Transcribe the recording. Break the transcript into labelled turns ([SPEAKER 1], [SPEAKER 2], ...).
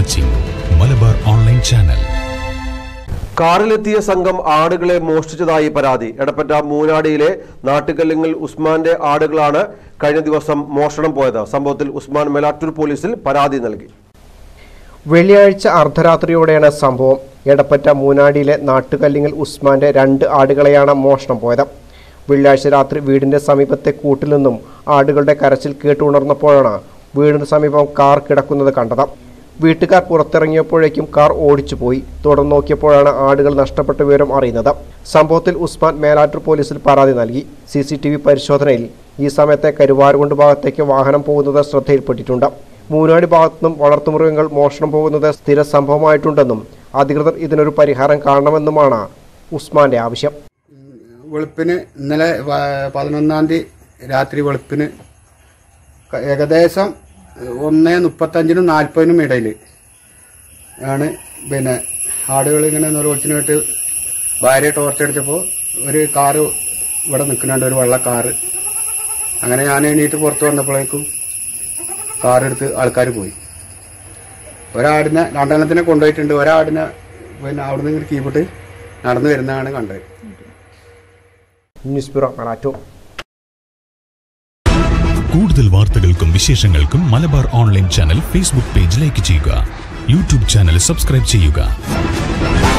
[SPEAKER 1] watching Malabar online channel
[SPEAKER 2] കാറിലെത്തിയ സംഘം ആടുകളെ മോഷ്ടിച്ചതായി പരാതി എടപ്പറ്റ മൂനാടിയിലെ നാട്ടുകല്ലിങ്ങൽ ഉസ്മാന്റെ ആടുകളാണ് കഴിഞ്ഞ ദിവസം മോഷണം പോയത് സംഭവത്തിൽ ഉസ്മാൻ മേലാറ്റൂർ പോലീസിൽ പരാതി നൽകി
[SPEAKER 3] വെള്ളിയാഴ്ച അർദ്ധരാത്രിയോടെയാണ് സംഭവം എടപ്പറ്റ മൂനാടിയിലെ നാട്ടുകല്ലിങ്ങൽ ഉസ്മാന്റെ രണ്ട് ആടുകളെയാണ് മോഷണം പോയത് വെള്ളിയാഴ്ച രാത്രി വീടിന്റെ സമീപത്തെ കൂട്ടിൽ നിന്നും ആടുകളുടെ കരച്ചിൽ കേട്ടുണർന്നപ്പോഴാണ് വീടിന് സമീപം കാർ കിടക്കുന്നത് കണ്ടത് വീട്ടുകാർ പുറത്തിറങ്ങിയപ്പോഴേക്കും കാർ ഓടിച്ചു പോയി തുടർന്ന് നോക്കിയപ്പോഴാണ് ആടുകൾ നഷ്ടപ്പെട്ട വിവരം അറിയുന്നത് സംഭവത്തിൽ ഉസ്മാൻ മേലാറ്റൂർ പോലീസിൽ പരാതി നൽകി സി സി ടി വി പരിശോധനയിൽ ഈ സമയത്തെ കരുവാരുകുണ്ട് ഭാഗത്തേക്ക് വാഹനം പോകുന്നത് ശ്രദ്ധയിൽപ്പെട്ടിട്ടുണ്ട് മൂനാടി ഭാഗത്തുനിന്നും വളർത്തുമൃഗങ്ങൾ മോഷണം പോകുന്നത് സ്ഥിര സംഭവമായിട്ടുണ്ടെന്നും അധികൃതർ ഇതിനൊരു പരിഹാരം കാണണമെന്നുമാണ് ഉസ്മാന്റെ ആവശ്യം
[SPEAKER 4] വെളുപ്പിന് ഇന്നലെ പ- പതിനൊന്നാം തീയതി രാത്രി വെളുപ്പിന് ക- ഏകദേശം ഒന്ന് മുപ്പത്തഞ്ചിനും നാൽപ്പതിനും ഇടയിൽ ആണ് പിന്നെ ആടുകൾ ഇങ്ങനെ നിർവഹിച്ചിനായിട്ട് ഭാര്യ ടോർച്ച് അടിച്ചപ്പോൾ ഒരു കാറ് ഇവിടെ നിൽക്കുന്നുണ്ട് ഒരു വെള്ള കാറ് അങ്ങനെ ഞാൻ എണീറ്റ് പുറത്ത് വന്നപ്പോഴേക്കും കാറെടുത്ത് ആൾക്കാർ പോയി ഒരാടിനെ രണ്ടെണ്ണത്തിനെ കൊണ്ടുപോയിട്ടുണ്ട് ഒരാടിനെ പിന്നെ അവിടുന്ന് ഇങ്ങനെ കീപ്പിട്ട് നടന്നു വരുന്നതാണ് കണ്ടത്
[SPEAKER 3] ന്യൂസ് ബ്യൂറോ മേലാറ്റൂർ
[SPEAKER 1] കൂടുതൽ വാർത്തകൾക്കും വിശേഷങ്ങൾക്കും Malabar online channel Facebook page like ചെയ്യുക യൂട്യൂബ് ചാനൽ സബ്സ്ക്രൈബ് ചെയ്യുക